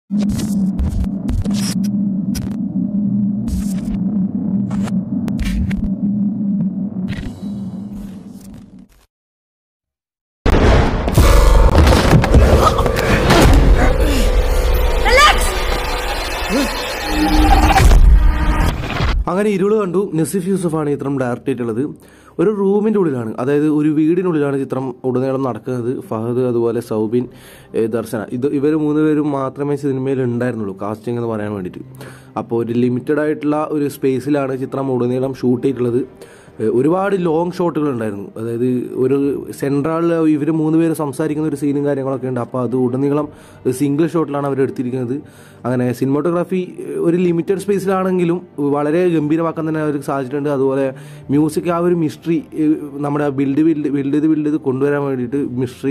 അങ്ങനെ ഇരുള് കണ്ടു നസീഫ് യൂസഫാണ് ഈ ചിത്രം ഡയറക്റ്റ് ചെയ്തിട്ടുള്ളത് ഒരു റൂമിന്റെ ഉള്ളിലാണ് അതായത് ഒരു വീടിനുള്ളിലാണ് ചിത്രം ഉടനീളം നടക്കുന്നത് ഫഹദ് അതുപോലെ സൗബിൻ ഏ, ദർശന ഇത് ഇവർ മൂന്ന് പേരും മാത്രമേ സിനിമയിൽ ഉണ്ടായിരുന്നുള്ളൂ കാസ്റ്റിംഗ് എന്ന് പറയാൻ വേണ്ടിയിട്ട് അപ്പോൾ ഒരു ലിമിറ്റഡ് ആയിട്ടുള്ള ഒരു സ്പേസിലാണ് ചിത്രം ഉടനീളം ഷൂട്ട് ചെയ്തിട്ടുള്ളത് ഏ, ഒരുപാട് ലോങ് ഷോട്ടുകൾ ഉണ്ടായിരുന്നു അതായത് ഒരു സെൻട്രലിൽ ഇവർ മൂന്ന് പേര് സംസാരിക്കുന്ന ഒരു സീനും കാര്യങ്ങളൊക്കെ ഉണ്ട് അപ്പോൾ അത് ഉടനീളം സിംഗിൾ ഷോട്ടിലാണ് അവർ എടുത്തിരിക്കുന്നത് അങ്ങനെ സിനിമാറ്റോഗ്രാഫി ഒരു ലിമിറ്റഡ് സ്പേസിലാണെങ്കിലും വളരെ ഗംഭീരമാക്കാൻ തന്നെ അവർക്ക് സാധിച്ചിട്ടുണ്ട് അതുപോലെ മ്യൂസിക് ആ ഒരു മിസ്റ്ററി നമ്മുടെ ബിൽഡ് ബിൽഡ് ബിൽഡ് ചെയ്ത് ബിൽഡ് ചെയ്ത് കൊണ്ടുവരാൻ വേണ്ടിയിട്ട് മിസ്റ്ററി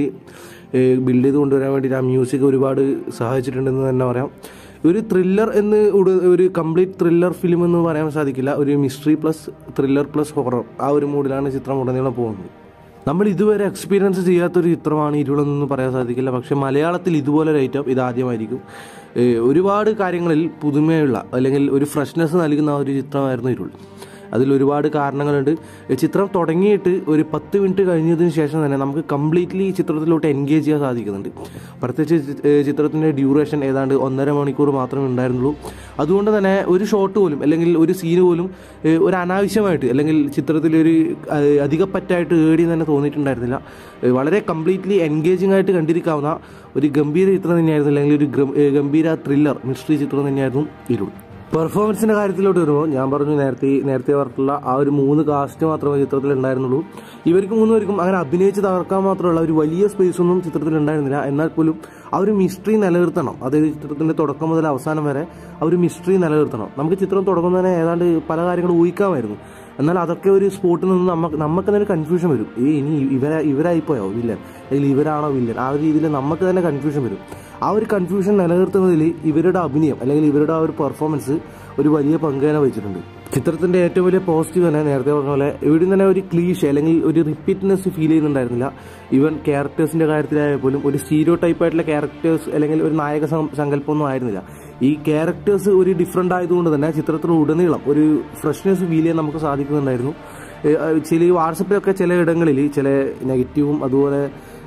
ബിൽഡ് ചെയ്ത് കൊണ്ടുവരാൻ വേണ്ടിയിട്ട് ആ മ്യൂസിക് ഒരുപാട് സഹായിച്ചിട്ടുണ്ടെന്ന് തന്നെ പറയാം ഒരു ത്രില്ലർ എന്ന് ഉട- ഒരു കംപ്ലീറ്റ് ത്രില്ലർ ഫിലിം എന്ന് പറയാൻ സാധിക്കില്ല ഒരു mystery plus thriller plus horror ആ ഒരു മൂഡിലാണ് ചിത്രം ഉടനീളം പോകുന്നത് നമ്മൾ ഇതുവരെ എക്സ്പീരിയൻസ് ചെയ്യാത്തൊരു ചിത്രമാണ് ഇരുളെന്നൊന്നും പറയാൻ സാധിക്കില്ല പക്ഷെ മലയാളത്തിൽ ഇതുപോലെ ഒരു ഐറ്റം ഇതാദ്യമായിരിക്കും ഏഹ് ഒരുപാട് കാര്യങ്ങളിൽ പുതുമയുള്ള അല്ലെങ്കിൽ ഒരു ഫ്രഷ്നെസ് നൽകുന്ന ആ ഒരു ചിത്രമായിരുന്നു ഇരുൾ അതിൽ ഒരുപാട് കാരണങ്ങളുണ്ട് ഈ ചിത്രം തുടങ്ങിയിട്ട് ഒരു പത്ത് മിനിറ്റ് കഴിഞ്ഞതിന് ശേഷം തന്നെ നമുക്ക് കംപ്ലീറ്റ്ലി ഈ ചിത്രത്തിലോട്ട് എൻഗേജ് ചെയ്യാൻ സാധിക്കുന്നുണ്ട് പ്രത്യേകിച്ച് ചി- ഏഹ് ചിത്രത്തിൻ്റെ ഡ്യൂറേഷൻ ഏതാണ്ട് ഒന്നര മണിക്കൂർ മാത്രമേ ഉണ്ടായിരുന്നുള്ളൂ അതുകൊണ്ട് തന്നെ ഒരു ഷോട്ട് പോലും അല്ലെങ്കിൽ ഒരു സീന് പോലും ഏഹ് ഒരു അനാവശ്യമായിട്ട് അല്ലെങ്കിൽ ചിത്രത്തിൽ ഒരു അഹ് അധികപ്പറ്റായിട്ട് ഏടി തന്നെ തോന്നിയിട്ടുണ്ടായിരുന്നില്ല ഏഹ് വളരെ കംപ്ലീറ്റ്ലി എൻഗേജിംഗ് ആയിട്ട് കണ്ടിരിക്കാവുന്ന ഒരു ഗംഭീര ചിത്രം തന്നെയായിരുന്നു അല്ലെങ്കിൽ ഒരു ഗ്രം- ഏഹ് ഗംഭീര ത്രില്ലർ മിസ്റ്ററി ചിത്രം തന്നെയായിരുന്നു ഇരുൾ പെർഫോമൻസിന്റെ കാര്യത്തിലോട്ട് വരുമ്പോൾ ഞാൻ പറഞ്ഞു നേരത്തെ നേരത്തെ പറഞ്ഞിട്ടുള്ള ആ ഒരു മൂന്ന് കാസ്റ്റ് മാത്രമേ ചിത്രത്തിൽ ഉണ്ടായിരുന്നുള്ളൂ ഇവർക്ക് മൂന്നുപേർക്കും അങ്ങനെ അഭിനയിച്ച് തകർക്കാൻ മാത്രമുള്ള ഒരു വലിയ സ്പേസ് ഒന്നും ചിത്രത്തിൽ ഉണ്ടായിരുന്നില്ല എന്നാൽ പോലും ആ ഒരു മിസ്റ്ററി നിലനിർത്തണം അതായത് ചിത്രത്തിന്റെ തുടക്കം മുതൽ അവസാനം വരെ ആ ഒരു മിസ്റ്ററി നിലനിർത്തണം നമുക്ക് ചിത്രം തുടങ്ങുന്നതിന് ഏതാണ്ട് പല കാര്യങ്ങൾ ഊഹിക്കാമായിരുന്നു എന്നാൽ അതൊക്കെ ഒരു സ്പോട്ടിൽ നിന്ന് നമുക്ക് നമുക്ക് തന്നെ ഒരു കൺഫ്യൂഷൻ വരും ഈ ഇനി ഇവരെ ഇവരായിപ്പോയോ വില്ലൻ അല്ലെങ്കിൽ ഇവരാണോ വില്ലൻ ആ ഒരു രീതിയിൽ നമുക്ക് തന്നെ കൺഫ്യൂഷൻ വരും ആ ഒരു കൺഫ്യൂഷൻ നിലനിർത്തുന്നതിൽ ഇവരുടെ അഭിനയം അല്ലെങ്കിൽ ഇവരുടെ ആ ഒരു പെർഫോമൻസ് ഒരു വലിയ പങ്ക് തന്നെ വഹിച്ചിട്ടുണ്ട് ചിത്രത്തിന്റെ ഏറ്റവും വലിയ പോസിറ്റീവ് തന്നെ നേരത്തെ പറഞ്ഞ പോലെ ഇവിടെ തന്നെ ഒരു ക്ലീഷ അല്ലെങ്കിൽ ഒരു റിപ്പീറ്റ്നെസ് ഫീൽ ചെയ്യുന്നുണ്ടായിരുന്നില്ല ഈവൻ ക്യാരക്ടേഴ്സിന്റെ കാര്യത്തിലായാൽ പോലും ഒരു സ്റ്റീരിയോ ടൈപ്പ് ആയിട്ടുള്ള ക്യാരക്ടേഴ്സ് അല്ലെങ്കിൽ ഒരു നായക സം- സങ്കല്പമൊന്നും ആയിരുന്നില്ല ഈ ക്യാരക്ടേഴ്സ് ഒരു ഡിഫറെന്റ് ആയതുകൊണ്ട് തന്നെ ചിത്രത്തിൽ ഉടനീളം ഒരു ഫ്രഷ്നെസ് ഫീൽ ചെയ്യാൻ നമുക്ക് സാധിക്കുന്നുണ്ടായിരുന്നു ഏഹ് അഹ് ചില വാട്സപ്പിലൊക്കെ ചില ഇടങ്ങളിൽ ചില നെഗറ്റീവും അതുപോലെ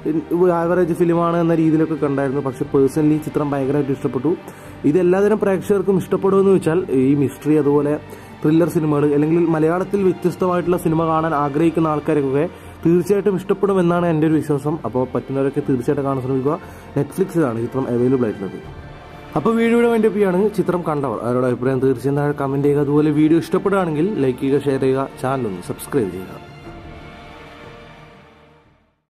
ആവറേജ് ഫിലിമാണ് എന്ന രീതിയിലൊക്കെ കണ്ടായിരുന്നു പക്ഷെ പേഴ്സണലി ചിത്രം ഭയങ്കരമായിട്ട് ഇഷ്ടപ്പെട്ടു ഇത് എല്ലാതരം പ്രേക്ഷകർക്കും ഇഷ്ടപ്പെടുമെന്ന് വെച്ചാൽ ഈ മിസ്റ്ററി അതുപോലെ ത്രില്ലർ സിനിമകൾ അല്ലെങ്കിൽ മലയാളത്തിൽ വ്യത്യസ്തമായിട്ടുള്ള സിനിമ കാണാൻ ആഗ്രഹിക്കുന്ന ആൾക്കാർക്കൊക്കെ തീർച്ചയായിട്ടും ഇഷ്ടപ്പെടുമെന്നാണ് എൻ്റെ ഒരു വിശ്വാസം അപ്പോൾ പറ്റുന്നവരൊക്കെ തീർച്ചയായിട്ടും കാണാൻ ശ്രമിക്കുക നെറ്റ്ഫ്ലിക്സിലാണ് ചിത്രം അവൈലബിൾ ആയിട്ടുള്ളത് അപ്പോൾ വീഡിയോയുടെ വേണ്ടി ചെയ്യാണ് ചിത്രം കണ്ടവർ അവരുടെ അഭിപ്രായം തീർച്ചയായും താഴെ കമൻറ്റ് ചെയ്യുക അതുപോലെ വീഡിയോ ഇഷ്ടപ്പെടുകയാണെങ്കിൽ ലൈക്ക് ചെയ്യുക ഷെയർ ചെയ്യുക ചാനൽ ഒന്ന് സബ്സ്ക്രൈബ് ചെയ്യുക